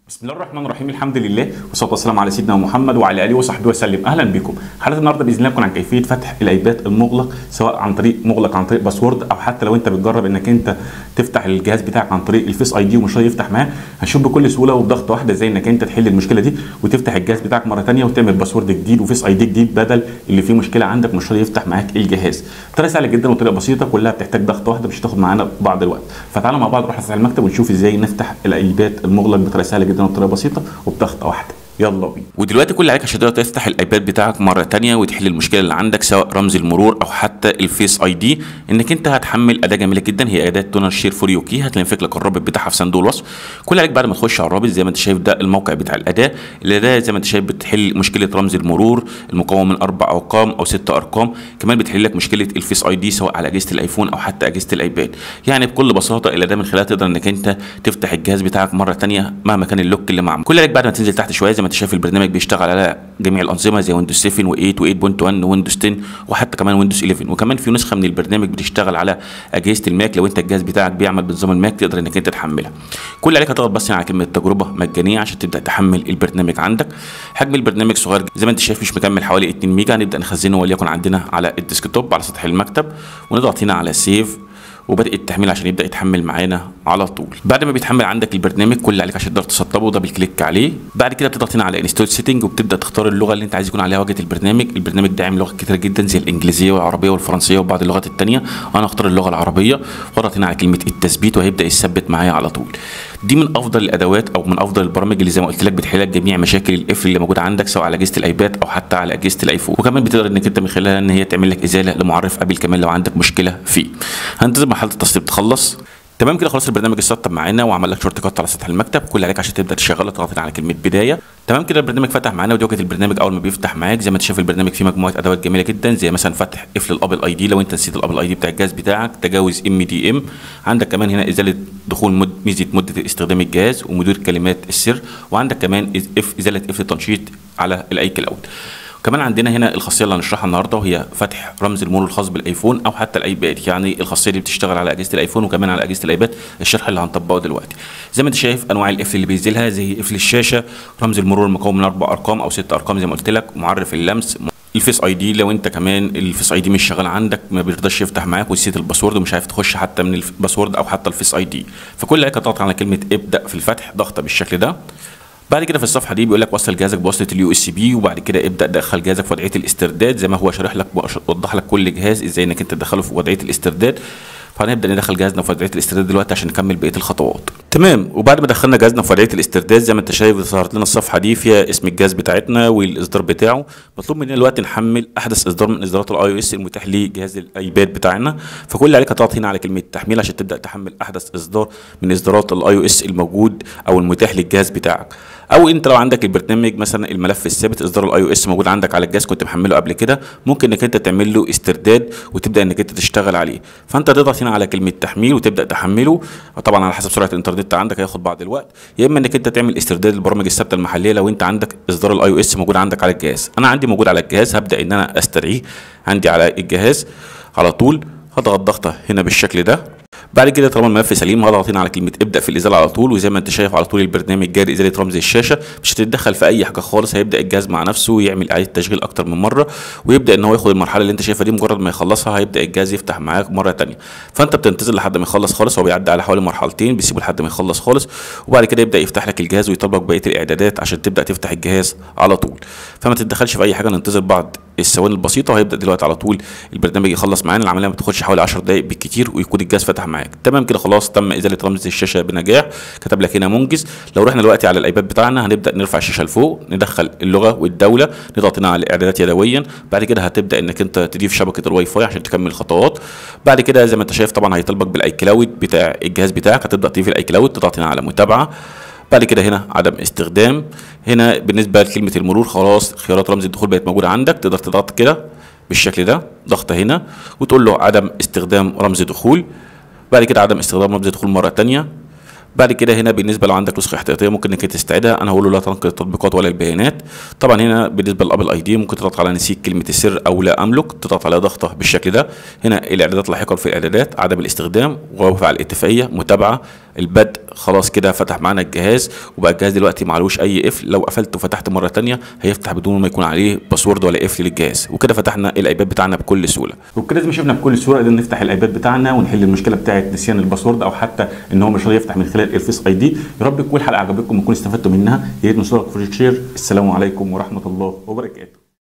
بسم الله الرحمن الرحيم الحمد لله والصلاه والسلام على سيدنا محمد وعلى اله وصحبه وسلم اهلا بكم حلقه النهارده باذن الله تكون عن كيفيه فتح الايباد المغلق سواء عن طريق مغلق عن طريق باسورد او حتى لو انت بتجرب انك انت تفتح الجهاز بتاعك عن طريق الفيس اي دي ومش راضي يفتح معاه هنشوف بكل سهوله وبضغطه واحده ازاي انك انت تحل المشكله دي وتفتح الجهاز بتاعك مره ثانيه وتعمل باسورد جديد وفيس اي دي جديد بدل اللي فيه مشكله عندك مش راضي يفتح معاك الجهاز طريقه سهله جدا وطريقه بسيطه كلها بتحتاج ضغطه واحده مش هتاخد معانا بعض الوقت فتعالوا مع بعض نروح على المكتب ونشوف ازاي نفتح الايباد المغلق بطريقه سهله جدا وطريقه بسيطه وبضغطه واحده يلا بينا ودلوقتي كل اللي عليك عشان تقدر تفتح الايباد بتاعك مره تانية وتحل المشكله اللي عندك سواء رمز المرور او حتى الفيس اي دي انك انت هتحمل اداه جميله جدا هي اداه تونر شير فور يوكي هتلاقي لك الرابط بتاعها في صندوق الوصف كل اللي عليك بعد ما تخش على الرابط زي ما انت شايف ده الموقع بتاع الاداه الاداه زي ما انت شايف بتحل مشكله رمز المرور المكون من اربع ارقام او ست ارقام كمان بتحل لك مشكله الفيس اي دي سواء على اجهزه الايفون او حتى اجهزه الايباد يعني بكل بساطه الاداه من خلالها تقدر انك انت تفتح الجهاز بتاعك مره تانية مهما كان اللوك اللي معمول كل اللي عليك بعد ما تنزل تحت شويه زي ما انت شايف البرنامج بيشتغل على جميع الانظمه زي ويندوز 7 و8 و8.1 ويندوز 10 وحتى كمان ويندوز 11 وكمان في نسخه من البرنامج بتشتغل على اجهزه الماك لو انت الجهاز بتاعك بيعمل بنظام الماك تقدر انك انت تحملها كل اللي عليك هتضغط بس على كلمه تجربه مجانيه عشان تبدا تحمل البرنامج عندك حجم البرنامج صغير زي ما انت شايف مش مكمل حوالي 2 ميجا هنبدا نخزنه وليكن عندنا على الديسكتوب على سطح المكتب ونضغط هنا على سيف وبدأ التحميل عشان يبدا يتحمل معانا على طول بعد ما بيتحمل عندك البرنامج كل اللي عليك عشان تقدر تسطبه دبل كليك عليه بعد كده بتضغط هنا على انستول سيتنج وبتبدا تختار اللغه اللي انت عايز يكون عليها واجهه البرنامج البرنامج داعم لغات كتير جدا زي الانجليزيه والعربيه والفرنسيه وبعض اللغات الثانيه انا اختار اللغه العربيه واضغط هنا على كلمه التثبيت وهيبدا يثبت معايا على طول دي من افضل الادوات او من افضل البرامج اللي زي ما قلت لك بتحل لك جميع مشاكل القفل اللي موجوده عندك سواء على اجهزه الايباد او حتى على اجهزه الايفون وكمان بتقدر انك انت من خلالها ان هي تعمل لك ازاله لمعرف ابل كمان لو عندك مشكله فيه هنتظر مرحله التسطيب تخلص تمام كده خلاص البرنامج اتسطب معانا وعمل لك شورت كات على سطح المكتب كل اللي عليك عشان تبدا تشغله تضغط على كلمه بدايه تمام كده البرنامج فتح معانا ودي واجهه البرنامج اول ما بيفتح معاك زي ما انت شايف البرنامج فيه مجموعه ادوات جميله جدا زي مثلا فتح قفل الابل اي دي لو انت نسيت الابل اي دي بتاع الجهاز بتاعك تجاوز ام دي ام عندك كمان هنا ازاله دخول مد ميزه مده استخدام الجهاز ومدير كلمات السر وعندك كمان اف ازاله قفل التنشيط على الاي كلاود كمان عندنا هنا الخاصيه اللي هنشرحها النهارده وهي فتح رمز المرور الخاص بالايفون او حتى الايباد يعني الخاصيه دي بتشتغل على اجهزه الايفون وكمان على اجهزه الايباد الشرح اللي هنطبقه دلوقتي زي ما انت شايف انواع القفل اللي بينزلها زي قفل الشاشه رمز المرور المكون من اربع ارقام او ست ارقام زي ما قلت لك معرف اللمس الفيس اي دي لو انت كمان الفيس اي دي مش شغال عندك ما بيرضاش يفتح معاك ونسيت الباسورد ومش عارف تخش حتى من الباسورد او حتى الفيس اي دي فكل اللي هتضغط على كلمه ابدا في الفتح ضغطه بالشكل ده بعد كده في الصفحه دي بيقول لك وصل جهازك بوصله اليو اس بي وبعد كده ابدا دخل جهازك في وضعيه الاسترداد زي ما هو شارح لك وضح لك كل جهاز ازاي انك انت تدخله في وضعيه الاسترداد فهنبدا ندخل جهازنا في وضعيه الاسترداد دلوقتي عشان نكمل بقيه الخطوات تمام وبعد ما دخلنا جهازنا في وضعيه الاسترداد زي ما انت شايف ظهرت لنا الصفحه دي فيها اسم الجهاز بتاعتنا والاصدار بتاعه مطلوب مننا دلوقتي نحمل احدث اصدار من اصدارات الاي او اس المتاح لجهاز الايباد بتاعنا فكل اللي عليك هتضغط هنا على كلمه تحميل عشان تبدا تحمل احدث اصدار من اصدارات الاي او اس الموجود او المتاح للجهاز بتاعك او انت لو عندك البرنامج مثلا الملف الثابت اصدار الاي او اس موجود عندك على الجهاز كنت محمله قبل كده ممكن انك انت تعمل له استرداد وتبدا انك انت تشتغل عليه فانت تضغط هنا على كلمه تحميل وتبدا تحمله طبعا على حسب سرعه الانترنت عندك هياخد بعض الوقت يا اما انك انت تعمل استرداد للبرامج الثابته المحليه لو انت عندك اصدار الاي او اس موجود عندك على الجهاز انا عندي موجود على الجهاز هبدا ان انا استدعيه عندي على الجهاز على طول هضغط ضغطه هنا بالشكل ده بعد كده طالما الملف سليم هضغط هنا على كلمه ابدا في الازاله على طول وزي ما انت شايف على طول البرنامج جاري ازاله رمز الشاشه مش هتتدخل في اي حاجه خالص هيبدا الجهاز مع نفسه يعمل اعاده تشغيل اكتر من مره ويبدا ان هو ياخد المرحله اللي انت شايفها دي مجرد ما يخلصها هيبدا الجهاز يفتح معاك مره ثانيه فانت بتنتظر لحد ما يخلص خالص هو بيعدي على حوالي مرحلتين بيسيبه لحد ما يخلص خالص وبعد كده يبدا يفتح لك الجهاز ويطلبك بقيه الاعدادات عشان تبدا تفتح الجهاز على طول فما تتدخلش في اي حاجه ننتظر بعض الثواني البسيطه وهيبدا دلوقتي على طول البرنامج يخلص معانا العمليه ما تاخدش حوالي 10 دقائق بالكتير ويكون الجهاز فتح معاك تمام كده خلاص تم ازاله رمز الشاشه بنجاح كتب لك هنا منجز لو رحنا دلوقتي على الايباد بتاعنا هنبدا نرفع الشاشه لفوق ندخل اللغه والدوله نضغط هنا على الاعدادات يدويا بعد كده هتبدا انك انت تضيف شبكه الواي فاي عشان تكمل الخطوات بعد كده زي ما انت شايف طبعا هيطلبك بالاي كلاود بتاع الجهاز بتاعك هتبدا تضيف الاي كلاود تضغط هنا على متابعه بعد كده هنا عدم استخدام هنا بالنسبه لكلمه المرور خلاص خيارات رمز الدخول بقت موجوده عندك تقدر تضغط كده بالشكل ده ضغطه هنا وتقول له عدم استخدام رمز دخول بعد كده عدم استخدام رمز دخول مره ثانيه بعد كده هنا بالنسبه لو عندك نسخه احتياطيه ممكن انك تستعيدها انا هقول له لا تنقل التطبيقات ولا البيانات طبعا هنا بالنسبه للابل اي دي ممكن تضغط على نسيت كلمه السر او لا املك تضغط على ضغطه بالشكل ده هنا الاعدادات لاحقا في الاعدادات عدم الاستخدام ووافق على الاتفاقيه متابعه البدء خلاص كده فتح معانا الجهاز وبقى الجهاز دلوقتي معلوش اي قفل لو قفلته وفتحت مره تانية هيفتح بدون ما يكون عليه باسورد ولا قفل للجهاز وكده فتحنا الايباد بتاعنا بكل سهوله وبكده زي ما شفنا بكل سهوله قدرنا نفتح الايباد بتاعنا ونحل المشكله بتاعه نسيان الباسورد او حتى ان هو مش راضي يفتح من خلال الفيس اي دي يا رب تكون الحلقه عجبتكم وتكونوا استفدتوا منها يا ريت نشترك في الشير السلام عليكم ورحمه الله وبركاته